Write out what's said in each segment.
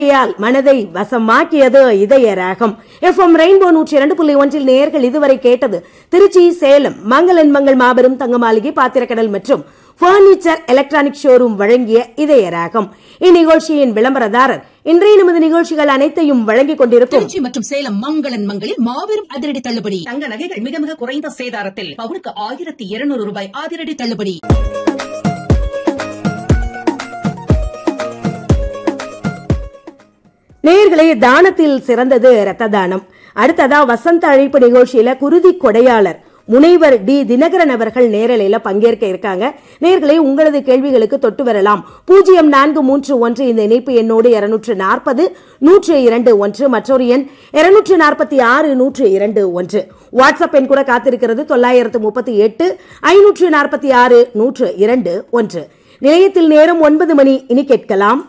யால் மனதை வசமாக்கியது இதய ராகம் எஃப்எம் ரெயின்போ நூற்றி இரண்டு புள்ளி ஒன்றில் நேயர்கள் இதுவரை கேட்டது திருச்சி சேலம் மங்களன் மங்கள் மாபெரும் தங்க மாளிகை பாத்திரக்கடல் மற்றும் பர்னிச்சர் எலக்ட்ரானிக் ஷோரூம் வழங்கிய இதய ராகம் இந்நிகழ்ச்சியின் விளம்பரதாரர் இன்றைய நமது நிகழ்ச்சிகள் அனைத்தையும் வழங்கிக் கொண்டிருக்கும் திருச்சி மற்றும் சேலம் மங்களன் மங்களில் மாபெரும் அதிரடி தள்ளுபடி தங்க நகைகள் மிக மிக குறைந்த சேதாரத்தில் பவுனுக்கு ஆயிரத்தி இருநூறு ரூபாய் அதிரடி தள்ளுபடி நேயர்களே தானத்தில் சிறந்தது இரத்த தானம் அடுத்ததா வசந்த அழைப்பு நிகழ்ச்சியில குருதி கொடையாளர் முனைவர் டி தினகரன் அவர்கள் நேரலையில பங்கேற்க இருக்காங்க நேர்களே உங்களது கேள்விகளுக்கு தொட்டு வரலாம் பூஜ்ஜியம் நான்கு மூன்று ஒன்று இந்த இணைப்பு எண்ணோடு இருநூற்று நாற்பது நூற்று இரண்டு ஒன்று மற்றொரு எண் இருநூற்று நாற்பத்தி ஆறு நூற்று இரண்டு ஒன்று வாட்ஸ்அப் எண் கூட காத்திருக்கிறது தொள்ளாயிரத்து முப்பத்தி எட்டு ஐநூற்று நாற்பத்தி ஆறு நூற்று இரண்டு ஒன்று நிலையத்தில் நேரம் ஒன்பது மணி இனி கேட்கலாம்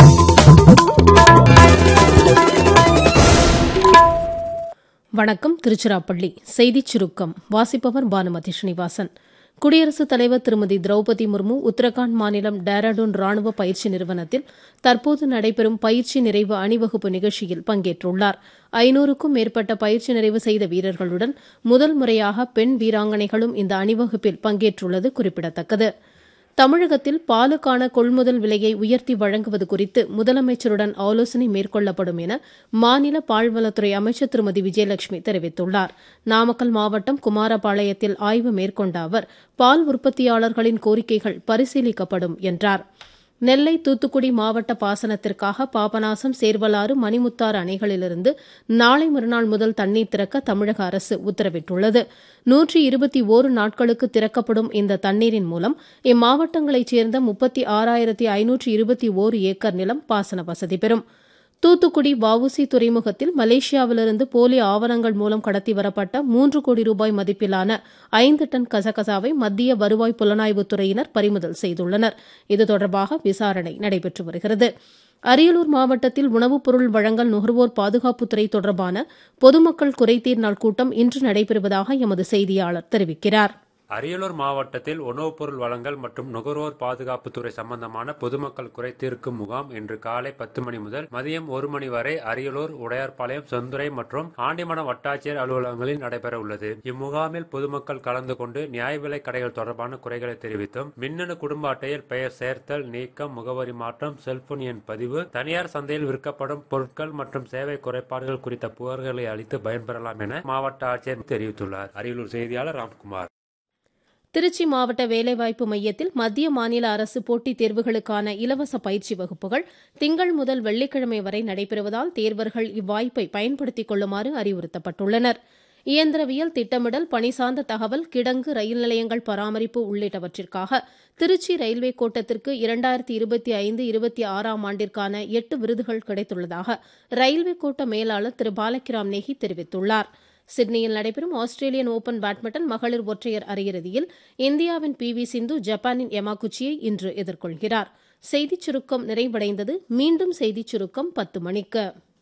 வணக்கம் திருச்சிராப்பள்ளி செய்திச் சுருக்கம் வாசிப்பவர் பானுமதி ஸ்ரீனிவாசன் குடியரசுத் தலைவர் திருமதி திரௌபதி முர்மு உத்தரகாண்ட் மாநிலம் டேராடூன் ராணுவ பயிற்சி நிறுவனத்தில் தற்போது நடைபெறும் பயிற்சி நிறைவு அணிவகுப்பு நிகழ்ச்சியில் பங்கேற்றுள்ளார் ஐநூறுக்கும் மேற்பட்ட பயிற்சி நிறைவு செய்த வீரர்களுடன் முதல் முறையாக பெண் வீராங்கனைகளும் இந்த அணிவகுப்பில் பங்கேற்றுள்ளது குறிப்பிடத்தக்கது தமிழகத்தில் பாலுக்கான கொள்முதல் விலையை உயர்த்தி வழங்குவது குறித்து முதலமைச்சருடன் ஆலோசனை மேற்கொள்ளப்படும் என மாநில பால்வளத்துறை அமைச்சர் திருமதி விஜயலட்சுமி தெரிவித்துள்ளார் நாமக்கல் மாவட்டம் குமாரபாளையத்தில் ஆய்வு மேற்கொண்ட அவர் பால் உற்பத்தியாளர்களின் கோரிக்கைகள் பரிசீலிக்கப்படும் என்றார் நெல்லை தூத்துக்குடி மாவட்ட பாசனத்திற்காக பாபநாசம் சேர்வலாறு மணிமுத்தாறு அணைகளிலிருந்து நாளை மறுநாள் முதல் தண்ணீர் திறக்க தமிழக அரசு உத்தரவிட்டுள்ளது நூற்றி இருபத்தி ஓரு நாட்களுக்கு திறக்கப்படும் இந்த தண்ணீரின் மூலம் இம்மாவட்டங்களைச் சேர்ந்த முப்பத்தி ஆறாயிரத்தி ஐநூற்றி இருபத்தி ஓரு ஏக்கர் நிலம் பாசன வசதி பெறும் தூத்துக்குடி வவுசி துறைமுகத்தில் மலேசியாவிலிருந்து போலி ஆவணங்கள் மூலம் கடத்தி வரப்பட்ட மூன்று கோடி ரூபாய் மதிப்பிலான ஐந்து டன் கசகசாவை மத்திய வருவாய் புலனாய்வுத் துறையினர் பறிமுதல் செய்துள்ளனர் இது தொடர்பாக விசாரணை நடைபெற்று வருகிறது அரியலூர் மாவட்டத்தில் உணவுப் பொருள் வழங்கல் நுகர்வோர் பாதுகாப்புத்துறை தொடர்பான பொதுமக்கள் குறைதீர் நாள் கூட்டம் இன்று நடைபெறுவதாக எமது செய்தியாளர் தெரிவிக்கிறார் அரியலூர் மாவட்டத்தில் உணவுப் பொருள் வழங்கல் மற்றும் நுகர்வோர் பாதுகாப்புத்துறை சம்பந்தமான பொதுமக்கள் குறை தீர்க்கும் முகாம் இன்று காலை பத்து மணி முதல் மதியம் ஒரு மணி வரை அரியலூர் உடையார்பாளையம் செந்துறை மற்றும் ஆண்டிமடம் வட்டாட்சியர் அலுவலகங்களில் நடைபெற உள்ளது இம்முகாமில் பொதுமக்கள் கலந்து கொண்டு நியாய விலை கடைகள் தொடர்பான குறைகளை தெரிவித்தும் மின்னணு குடும்ப அட்டையில் பெயர் சேர்த்தல் நீக்கம் முகவரி மாற்றம் செல்போன் எண் பதிவு தனியார் சந்தையில் விற்கப்படும் பொருட்கள் மற்றும் சேவை குறைபாடுகள் குறித்த புகார்களை அளித்து பயன்பெறலாம் என மாவட்ட ஆட்சியர் தெரிவித்துள்ளார் அரியலூர் செய்தியாளர் ராம்குமார் திருச்சி மாவட்ட வேலைவாய்ப்பு மையத்தில் மத்திய மாநில அரசு போட்டித் தேர்வுகளுக்கான இலவச பயிற்சி வகுப்புகள் திங்கள் முதல் வெள்ளிக்கிழமை வரை நடைபெறுவதால் தேர்வர்கள் இவ்வாய்ப்பை பயன்படுத்திக் கொள்ளுமாறு அறிவுறுத்தப்பட்டுள்ளனர் இயந்திரவியல் திட்டமிடல் பணி சார்ந்த தகவல் கிடங்கு ரயில் நிலையங்கள் பராமரிப்பு உள்ளிட்டவற்றிற்காக திருச்சி ரயில்வே கோட்டத்திற்கு இரண்டாயிரத்தி இருபத்தி ஐந்து இருபத்தி ஆறாம் ஆண்டிற்கான எட்டு விருதுகள் கிடைத்துள்ளதாக ரயில்வே கோட்ட மேலாளர் திரு பாலக்கிராம் நேகி தெரிவித்துள்ளாா் சிட்னியில் நடைபெறும் ஆஸ்திரேலியன் ஓபன் பேட்மிண்டன் மகளிர் ஒற்றையர் அரையிறுதியில் இந்தியாவின் பி வி சிந்து ஜப்பானின் யமாகுச்சியை இன்று எதிர்கொள்கிறார் செய்திச் சுருக்கம் நிறைவடைந்தது மீண்டும் செய்திச் சுருக்கம் பத்து மணிக்கு